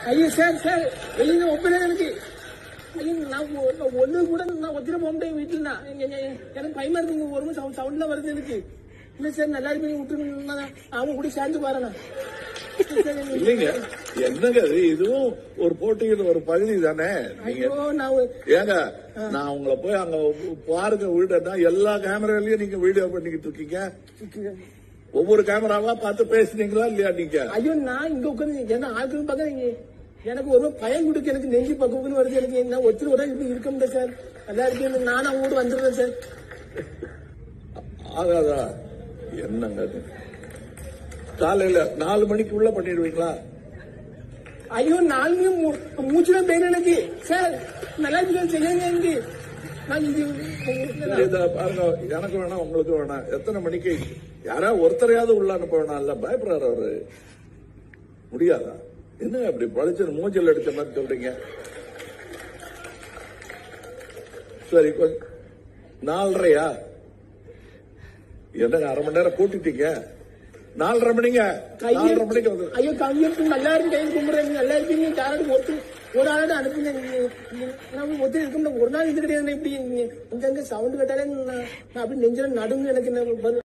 ஐயோ sir sir வெளியில ஒப்பனை எனக்கு ஐயோ நான் ஒ- நான் ஒண்ணு கூட நான் ஒத்திர போக முடியும் வீட்டுல நான் எங்க- எங்க- எனக்கு பயமா இருக்குங்க ஒரு சவுண்ட் சவுண்ட்ல வருது எனக்கு இல்ல சார் நல்லா இருப்பீங்க விட்டுருங்க நான் அவங்க கூட சேர்ந்து பாருண்ணா இல்லைங்க என்னங்க இது? இதுவும் ஒரு போட்டியின் ஒரு பகுதி தானே நீங்க ஐயோ நான் ஒரு- ஏங்க நான் உங்களை போய் அங்க பாருங்க வீடுன்னா எல்லா கேமராலயும் நீங்க வீடியோ பண்ணிக்கிட்டு இருக்கீங்க ஒவ்வொரு கேமராவா பார்த்து பேசுனீங்களா இல்லையா நீங்க ஐயோ நான் இங்க உட்காந்து என்ன ஆட்கள் பார்க்க எனக்கு ஒரு பயம் கொடுக்க எனக்கு நெஞ்சு பக்குன்னு வருது எனக்கு நான் ஒருத்தர் ஒரு இப்படி இருக்க முடியாது சார் நல்லா இருக்கு நானும் அவங்க கூட வந்துடுறேன் சார் ஆகாதா என்னங்க இது? காலையில நாலு மணிக்கு உள்ள பண்ணிடுவீங்களா ஐயோ நாளையும் மூச்சுதான் பெயின் எனக்கு சார் நல்லா இருக்கு செய்யுங்க எனக்கு நான் இது இத பாருங்க எனக்கு வேணாம் உங்களுக்கு வேணாம் எத்தனை மணிக்கு யாரா ஒருத்தரையாவது உள்ள அனுப்ப வேணாம்ல பயப்படுறாரு அவரு முடியாதா என்ன அப்படி பழிச்சு மூஞ்சல் அடிச்ச மாதிரி சொல்றீங்க சரி கொஞ்சம் நாலரையா என்னங்க அரை மணி நேரம் கூட்டிட்டீங்க நாலரை மணிங்க நாலரை மணிக்கு வந்து ஐயோ கையெழுத்து நல்லா இருக்கு கையில் கும்பிடுறேன் நல்லா இருக்கீங்க யாராவது ஒருத்தர் ஒரு ஆளாவது அனுப்புங்க நம்ம ஒருத்தர் இருக்க முடியாது ஒரு நாள் இது கிடையாது இப்படி அங்கங்க சவுண்ட் கேட்டாலே நான் நான் அப்படி நெஞ்சில நடுங்க எனக்கு என்ன பதில்